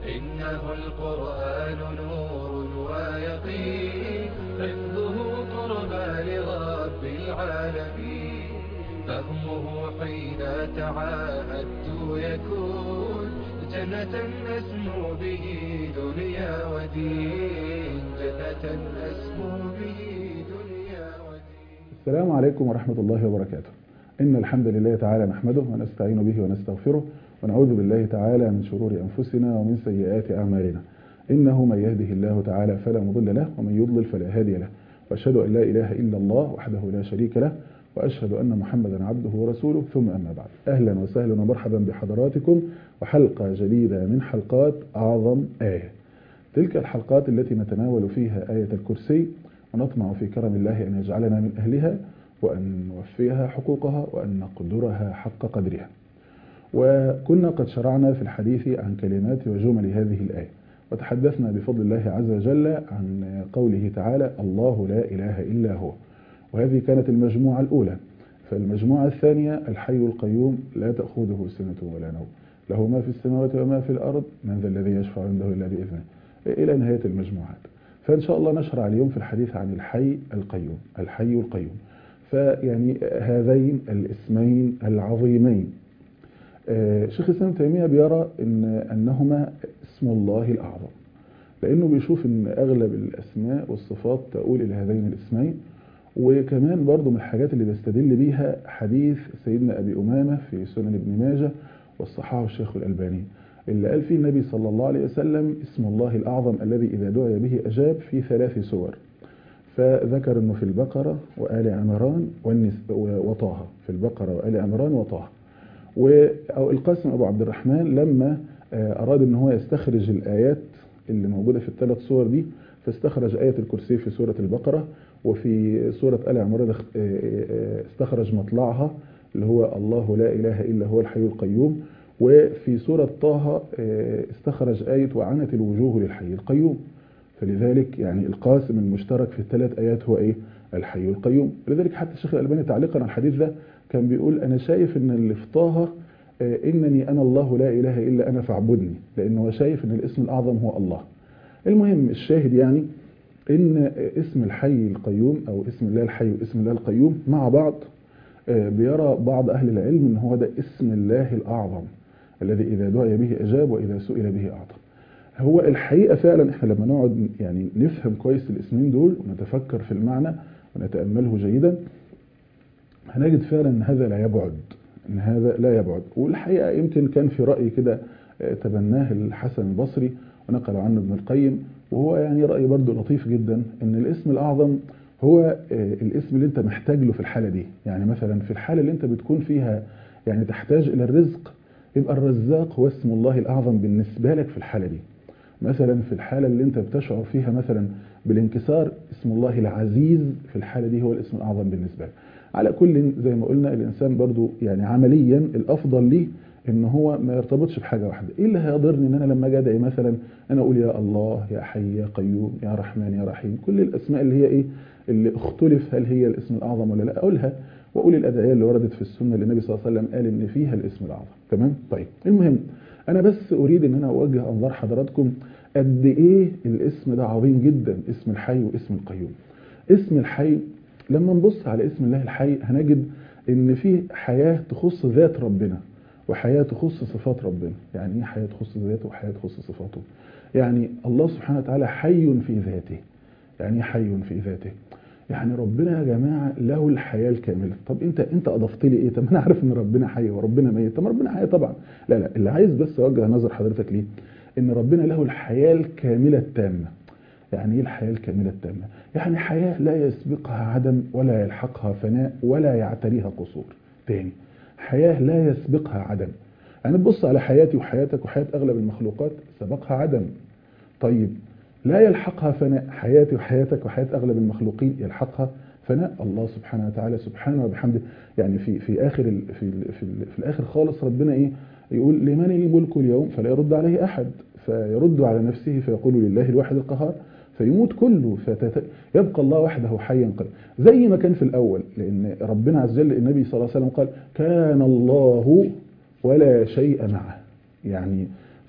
إنه القرآن نور ويقين حفظه قربى لرب العالمين فهمه حين تعاهدت يكون جنة أسمو به دنيا ودين جنة أسمو به دنيا ودين السلام عليكم ورحمة الله وبركاته إن الحمد لله تعالى نحمده ونستعين به ونستغفره ونعوذ بالله تعالى من شرور أنفسنا ومن سيئات أعمالنا إنه من يهده الله تعالى فلا مضل له ومن يضلل فلا هادي له وأشهد أن لا إله إلا الله وحده لا شريك له وأشهد أن محمدا عبده ورسوله ثم أما بعد أهلا وسهلا ومرحبا بحضراتكم وحلقة جديدة من حلقات أعظم آية تلك الحلقات التي نتناول فيها آية الكرسي ونطمع في كرم الله أن يجعلنا من أهلها وأن نوفيها حقوقها وأن نقدرها حق قدرها وكنا قد شرعنا في الحديث عن كلمات وجمل هذه الآية وتحدثنا بفضل الله عز وجل عن قوله تعالى الله لا إله إلا هو وهذه كانت المجموعة الأولى فالمجموعة الثانية الحي القيوم لا تأخذه سنة ولا نوم له ما في السماوات وما في الأرض من ذا الذي يشفع عنده إلا بإذنه إلى نهاية المجموعات فإن شاء الله نشرع اليوم في الحديث عن الحي القيوم الحي القيوم فيعني هذين الاسمين العظيمين شيخ الإسلام تيمية بيرى إن أنهما اسم الله الأعظم لأنه بيشوف إن أغلب الأسماء والصفات تقول إلى هذين الاسمين وكمان برضو من الحاجات اللي بيستدل بيها حديث سيدنا أبي أمامة في سنن ابن ماجه والصحاح الشيخ الألباني اللي قال فيه النبي صلى الله عليه وسلم اسم الله الأعظم الذي إذا دعي به أجاب في ثلاث سور فذكر أنه في البقرة وآل عمران وطه في البقرة وآل عمران وطه والقاسم أبو عبد الرحمن لما أراد أن هو يستخرج الآيات اللي موجودة في الثلاث صور دي فاستخرج آية الكرسي في سورة البقرة وفي سورة آل عمران استخرج مطلعها اللي هو الله لا إله إلا هو الحي القيوم وفي سورة طه استخرج آية وعنت الوجوه للحي القيوم فلذلك يعني القاسم المشترك في الثلاث آيات هو إيه الحي القيوم لذلك حتى الشيخ الألباني تعليقا على الحديث ده كان بيقول أنا شايف إن اللي في طه إنني أنا الله لا إله إلا أنا فاعبدني لأنه هو شايف إن الاسم الأعظم هو الله المهم الشاهد يعني إن اسم الحي القيوم أو اسم الله الحي واسم الله القيوم مع بعض بيرى بعض أهل العلم إن هو ده اسم الله الأعظم الذي إذا دعي به أجاب وإذا سئل به أعطى هو الحقيقة فعلا احنا لما نقعد يعني نفهم كويس الاسمين دول ونتفكر في المعنى ونتأمله جيدا هنجد فعلا ان هذا لا يبعد ان هذا لا يبعد والحقيقة يمكن كان في رأي كده تبناه الحسن البصري ونقل عنه ابن القيم وهو يعني رأي برضه لطيف جدا ان الاسم الأعظم هو الاسم اللي انت محتاج له في الحالة دي يعني مثلا في الحالة اللي انت بتكون فيها يعني تحتاج الى الرزق يبقى الرزاق هو اسم الله الأعظم بالنسبة لك في الحالة دي مثلا في الحالة اللي انت بتشعر فيها مثلا بالانكسار اسم الله العزيز في الحالة دي هو الاسم الأعظم بالنسبة لك على كل زي ما قلنا الإنسان برضو يعني عمليا الأفضل ليه ان هو ما يرتبطش بحاجة واحدة ايه اللي هيضرني ان انا لما اجي ادعي مثلا انا اقول يا الله يا حي يا قيوم يا رحمن يا رحيم كل الاسماء اللي هي ايه اللي اختلف هل هي الاسم الاعظم ولا لا اقولها واقول الادعية اللي وردت في السنة اللي النبي صلى الله عليه وسلم قال ان فيها الاسم الاعظم تمام طيب المهم انا بس اريد ان انا اوجه انظار حضراتكم قد ايه الاسم ده عظيم جدا اسم الحي واسم القيوم اسم الحي لما نبص على اسم الله الحي هنجد ان فيه حياة تخص ذات ربنا وحياة تخص صفات ربنا يعني ايه حياة تخص ذاته وحياة تخص صفاته يعني الله سبحانه وتعالى حي في ذاته يعني ايه حي في ذاته يعني ربنا يا جماعة له الحياة الكاملة طب انت انت اضفت لي ايه طب انا عارف ان ربنا حي وربنا ميت طب ربنا حي طبعا لا لا اللي عايز بس اوجه نظر حضرتك ليه ان ربنا له الحياة الكاملة التامة يعني ايه الحياة الكاملة التامة يعني حياة لا يسبقها عدم ولا يلحقها فناء ولا يعتريها قصور تاني حياة لا يسبقها عدم يعني تبص على حياتي وحياتك وحياة اغلب المخلوقات سبقها عدم طيب لا يلحقها فناء حياتي وحياتك وحياة اغلب المخلوقين يلحقها فناء الله سبحانه وتعالى سبحانه وبحمده يعني في في اخر ال في ال في, ال في الاخر خالص ربنا ايه يقول لمن الملك اليوم فلا يرد عليه احد فيرد على نفسه فيقول لله الواحد القهار فيموت كله فيبقى الله وحده حيا قيوما زي ما كان في الأول لأن ربنا عز وجل النبي صلى الله عليه وسلم قال كان الله ولا شيء معه يعني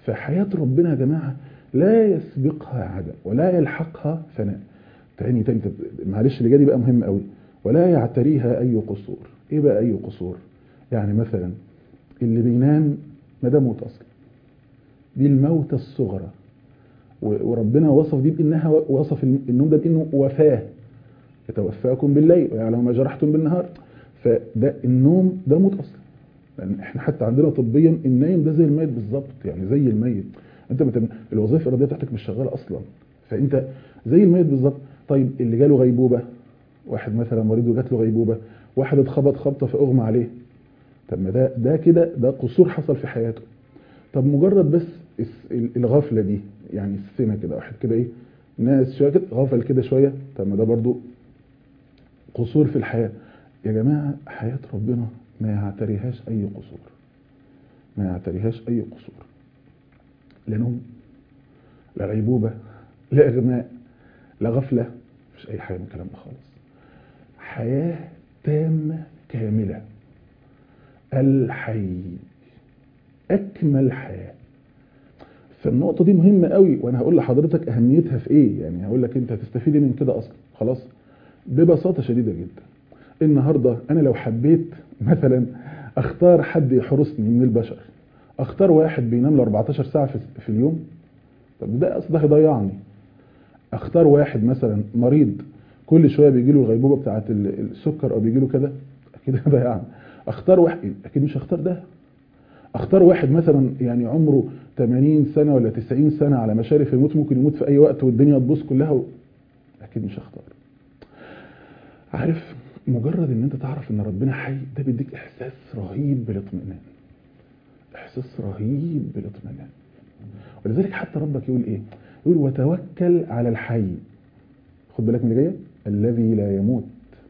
فحياة ربنا يا جماعة لا يسبقها عدم ولا يلحقها فناء تاني تاني معلش اللي جاي بقى مهم قوي ولا يعتريها أي قصور إيه بقى أي قصور يعني مثلا اللي بينام ما ده موت أصلا دي الموتة الصغرى وربنا وصف دي بانها وصف النوم ده بانه وفاه يتوفاكم بالليل ويعلم ما جرحتم بالنهار فده النوم ده موت اصلا لان احنا حتى عندنا طبيا النايم ده زي الميت بالظبط يعني زي الميت انت متم... الوظائف الارضيه بتاعتك مش شغاله اصلا فانت زي الميت بالظبط طيب اللي جاله غيبوبه واحد مثلا مريض وجات له غيبوبه واحد اتخبط خبطه فاغمى عليه طب ما ده ده كده ده قصور حصل في حياته طب مجرد بس الغفله دي يعني السنه كده واحد كده ايه ناس شويه كده غفل كده شويه طب ما ده برضو قصور في الحياه يا جماعه حياه ربنا ما يعتريهاش اي قصور ما يعتريهاش اي قصور لا نوم لا غيبوبه لا اغماء لا غفله مفيش اي حاجه من الكلام ده خالص حياه تامه كامله الحي اكمل حياه فالنقطة دي مهمة قوي وانا هقول لحضرتك اهميتها في ايه يعني هقول لك انت هتستفيدي من كده اصلا خلاص ببساطة شديدة جدا النهاردة انا لو حبيت مثلا اختار حد يحرسني من البشر اختار واحد بينام له 14 ساعة في اليوم طب ده اصلا هيضيعني اختار واحد مثلا مريض كل شوية بيجي له الغيبوبة بتاعة السكر او بيجي له كده اكيد هيضيعني اختار واحد اكيد مش هختار ده اختار واحد مثلا يعني عمره 80 سنة ولا 90 سنة على مشارف يموت ممكن يموت في اي وقت والدنيا تبوظ كلها و... اكيد مش هختار عارف مجرد ان انت تعرف ان ربنا حي ده بيديك احساس رهيب بالاطمئنان احساس رهيب بالاطمئنان ولذلك حتى ربك يقول ايه يقول وتوكل على الحي خد بالك من اللي جايه الذي لا يموت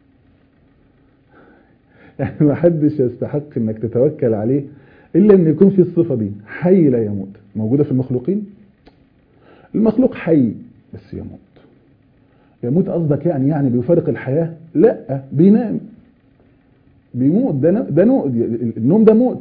يعني ما حدش يستحق انك تتوكل عليه الا ان يكون في الصفه دي حي لا يموت موجوده في المخلوقين المخلوق حي بس يموت يموت قصدك يعني يعني بيفارق الحياه لا بينام بيموت ده ده نوم النوم ده موت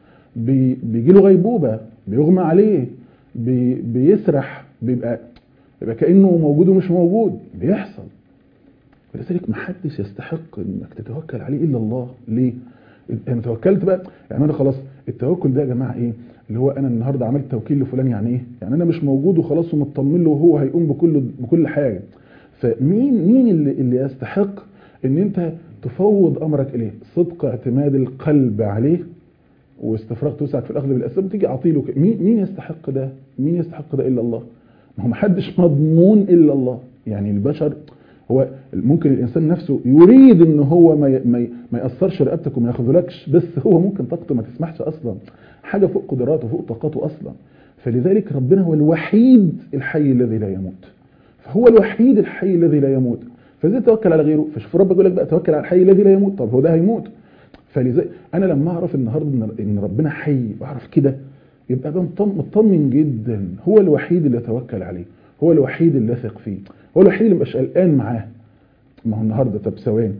بي بيجي له غيبوبه بيغمى عليه بي بيسرح بيبقى يبقى كانه موجود ومش موجود بيحصل ولذلك ما حدش يستحق انك تتوكل عليه الا الله ليه انا توكلت بقى يعني انا خلاص التوكل ده يا جماعه ايه اللي هو انا النهارده عملت توكيل لفلان يعني ايه يعني انا مش موجود وخلاص ومطمن له وهو هيقوم بكل بكل حاجه فمين مين اللي اللي يستحق ان انت تفوض امرك اليه صدق اعتماد القلب عليه واستفراغ توسعك في الاخذ بالاسباب تيجي اعطيله مين مين يستحق ده مين يستحق ده الا الله ما هو ما حدش مضمون الا الله يعني البشر هو ممكن الانسان نفسه يريد ان هو ما ما ما ياثرش رقبتك وما ياخذلكش بس هو ممكن طاقته ما تسمحش اصلا حاجه فوق قدراته فوق طاقته اصلا فلذلك ربنا هو الوحيد الحي الذي لا يموت فهو الوحيد الحي الذي لا يموت فازاي توكل على غيره فشوف ربك يقول لك بقى توكل على الحي الذي لا يموت طب هو ده هيموت فلذلك انا لما اعرف النهارده ان ربنا حي واعرف كده يبقى مطمن جدا هو الوحيد اللي اتوكل عليه هو الوحيد اللي اثق فيه هو الوحيد اللي مبقاش قلقان معاه ما هو النهارده طب ثواني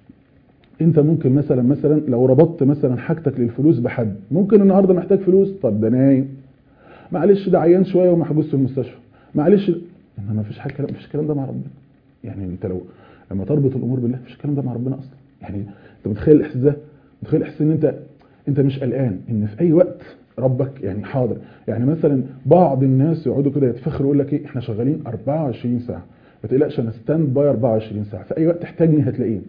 انت ممكن مثلا مثلا لو ربطت مثلا حاجتك للفلوس بحد ممكن النهارده محتاج فلوس طب ده نايم معلش ده عيان شويه ومحجوز في المستشفى معلش انما ما فيش حاجه ما فيش الكلام ده مع ربنا يعني انت لو لما تربط الامور بالله مفيش الكلام ده مع ربنا اصلا يعني انت متخيل الاحساس ده متخيل الاحساس ان انت انت مش قلقان ان في اي وقت ربك يعني حاضر يعني مثلا بعض الناس يقعدوا كده يتفخروا يقول لك ايه احنا شغالين 24 ساعه ما تقلقش انا ستاند باي 24 ساعه في اي وقت تحتاجني هتلاقيني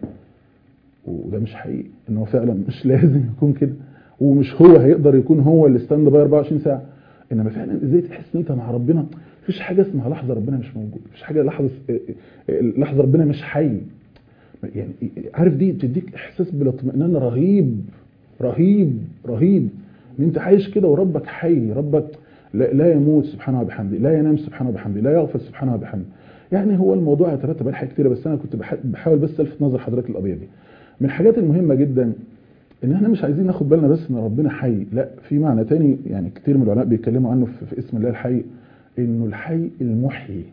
وده مش حقيقي ان هو فعلا مش لازم يكون كده ومش هو هيقدر يكون هو اللي ستاند باي 24 ساعه انما فعلا ازاي تحس ان انت مع ربنا مفيش حاجه اسمها لحظه ربنا مش موجود مفيش حاجه لحظه لحظه ربنا مش حي يعني عارف دي بتديك احساس بالاطمئنان رهيب رهيب رهيب ان انت عايش كده وربك حي ربك لا, لا يموت سبحانه وبحمده لا ينام سبحانه وبحمده لا يغفل سبحانه وبحمده يعني هو الموضوع يترتب على حاجات كتيره بس انا كنت بحاول بس الفت نظر حضرتك القضيه دي من الحاجات المهمه جدا ان احنا مش عايزين ناخد بالنا بس ان ربنا حي لا في معنى تاني يعني كتير من العلماء بيتكلموا عنه في, في اسم الله الحي انه الحي المحيي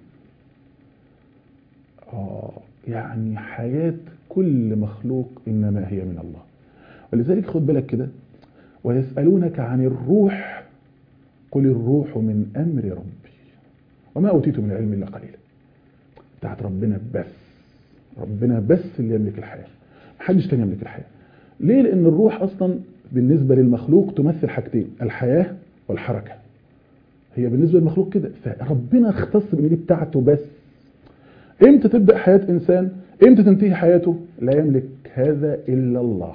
اه يعني حياه كل مخلوق انما هي من الله ولذلك خد بالك كده ويسالونك عن الروح قل الروح من أمر ربي وما أوتيت من العلم إلا قليلا بتاعت ربنا بس ربنا بس اللي يملك الحياة محدش تاني يملك الحياة ليه لأن الروح أصلا بالنسبة للمخلوق تمثل حاجتين الحياة والحركة هي بالنسبة للمخلوق كده فربنا اختص بان دي بتاعته بس امتى تبدأ حياة انسان امتى تنتهي حياته لا يملك هذا الا الله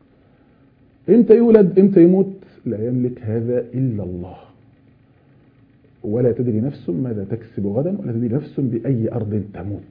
امتى يولد امتى يموت لا يملك هذا الا الله ولا تدري نفس ماذا تكسب غدا ولا تدري نفس بأي أرض تموت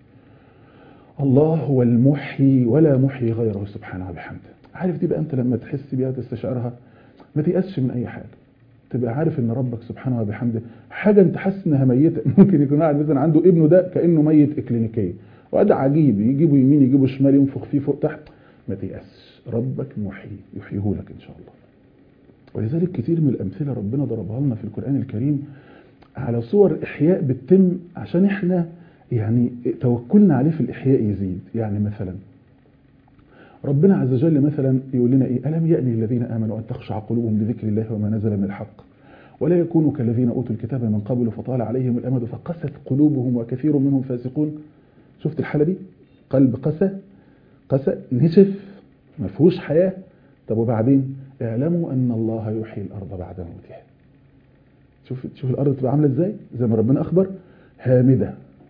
الله هو المحيي ولا محيي غيره سبحانه وبحمده عارف دي بقى انت لما تحس بيها تستشعرها ما تيأسش من اي حاجة تبقى عارف ان ربك سبحانه وبحمده حاجة انت حاسس انها ميتة ممكن يكون قاعد مثلا عنده ابنه ده كأنه ميت اكلينيكيا وده عجيب يجيبوا يمين يجيبوا شمال ينفخ فيه فوق تحت ما تيأسش ربك محيي يحييه لك ان شاء الله ولذلك كتير من الامثله ربنا ضربها لنا في القران الكريم على صور احياء بتتم عشان احنا يعني توكلنا عليه في الاحياء يزيد يعني مثلا ربنا عز وجل مثلا يقول لنا ايه الم يأني الذين امنوا ان تخشع قلوبهم لذكر الله وما نزل من الحق ولا يكونوا كالذين اوتوا الكتاب من قبل فطال عليهم الامد فقست قلوبهم وكثير منهم فاسقون شفت الحاله دي قلب قسى قسى نشف ما فيهوش حياه طب وبعدين اعلموا ان الله يحيي الارض بعد موتها شوف شوف الارض تبقى عامله ازاي زي ما ربنا اخبر هامده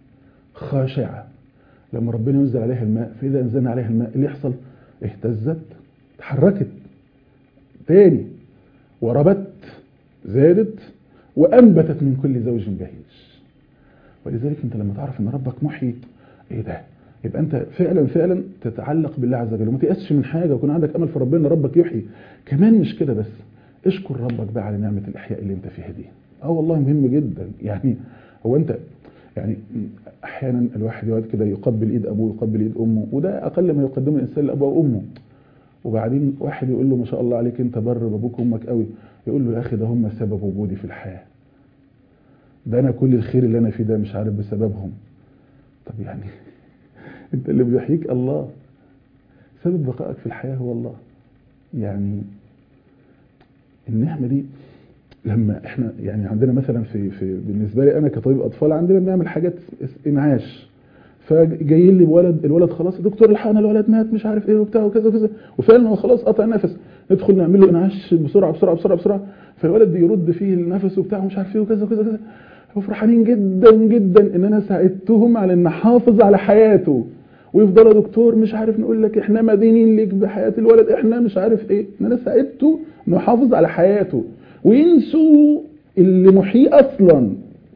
خاشعه لما ربنا ينزل عليها الماء فاذا انزلنا عليها الماء اللي يحصل اهتزت تحركت تاني وربت زادت وانبتت من كل زوج بهيج ولذلك انت لما تعرف ان ربك محيي ايه ده يبقى انت فعلا فعلا تتعلق بالله عز وجل وما تيأسش من حاجه ويكون عندك امل في ربنا ان ربك يحيي كمان مش كده بس اشكر ربك بقى على نعمه الاحياء اللي انت فيها دي اه والله مهم جدا يعني هو انت يعني احيانا الواحد يقعد كده يقبل ايد ابوه يقبل ايد امه وده اقل ما يقدمه الانسان لابوه وامه وبعدين واحد يقول له ما شاء الله عليك انت بر بابوك وامك قوي يقول له يا اخي ده هم سبب وجودي في الحياه ده انا كل الخير اللي انا فيه ده مش عارف بسببهم طب يعني انت اللي بيحييك الله سبب بقائك في الحياه هو الله يعني النعمه دي لما احنا يعني عندنا مثلا في في بالنسبه لي انا كطبيب اطفال عندنا بنعمل حاجات انعاش فجايين لي بولد الولد خلاص دكتور الحقنا الولد مات مش عارف ايه وبتاع وكذا وكذا وفعلا هو خلاص قطع النفس ندخل نعمل له انعاش بسرعه بسرعه بسرعه بسرعه فالولد يرد فيه النفس وبتاع ومش عارف ايه وكذا وكذا وكذا وفرحانين جدا جدا ان انا ساعدتهم على ان احافظ على حياته ويفضل يا دكتور مش عارف نقول لك احنا مدينين ليك بحياه الولد احنا مش عارف ايه ان انا ساعدته انه يحافظ على حياته وينسوا اللي محيي اصلا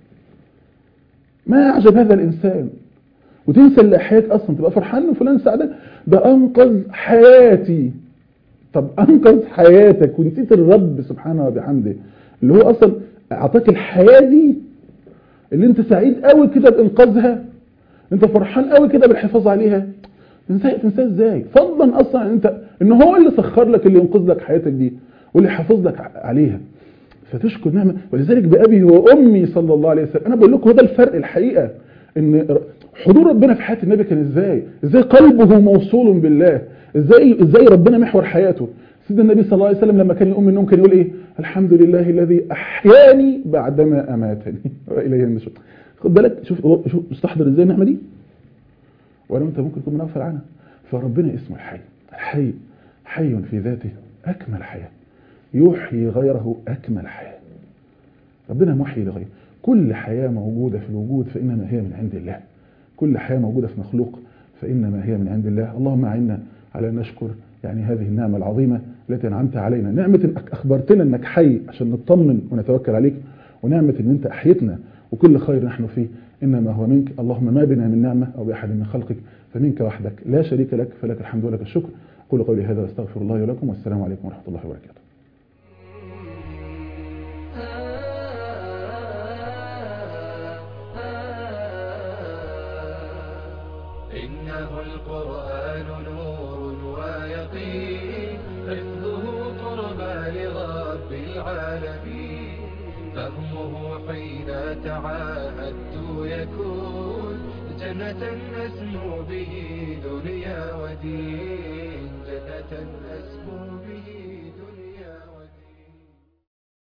ما اعجب هذا الانسان وتنسى اللي احياك اصلا تبقى فرحان ان فلان ساعدك ده انقذ حياتي طب انقذ حياتك ونسيت الرب سبحانه وبحمده اللي هو اصلا اعطاك الحياه دي اللي انت سعيد قوي كده بانقاذها انت فرحان قوي كده بالحفاظ عليها تنساه تنساه ازاي فضلا اصلا انت ان هو اللي سخر لك اللي ينقذ لك حياتك دي واللي حافظ لك عليها فتشكر نعمه ولذلك بابي وامي صلى الله عليه وسلم انا بقول لكم ده الفرق الحقيقه ان حضور ربنا في حياه النبي كان ازاي ازاي قلبه موصول بالله ازاي ازاي ربنا محور حياته سيدنا النبي صلى الله عليه وسلم لما كان يقوم من النوم كان يقول ايه الحمد لله الذي احياني بعدما اماتني واليه النشور خد بالك شوف شوف مستحضر ازاي النعمه دي ولا انت ممكن تكون منغفل عنها فربنا اسمه الحي الحي حي في ذاته اكمل حياه يحيي غيره اكمل حياه ربنا محيي لغيره كل حياه موجوده في الوجود فانما هي من عند الله كل حياه موجوده في مخلوق فانما هي من عند الله اللهم اعنا على ان نشكر يعني هذه النعمه العظيمه التي انعمت علينا نعمه انك اخبرتنا انك حي عشان نطمن ونتوكل عليك ونعمه ان انت احيتنا وكل خير نحن فيه انما هو منك اللهم ما بنا من نعمه او باحد من خلقك فمنك وحدك لا شريك لك فلك الحمد ولك الشكر اقول قولي هذا واستغفر الله ولكم والسلام عليكم ورحمه الله وبركاته إنه القرآن نور ويقين حفظه قربى لرب العالمين فهمه حين تعاهدت يكون جنة أسمو به دنيا ودين جنة أسمو به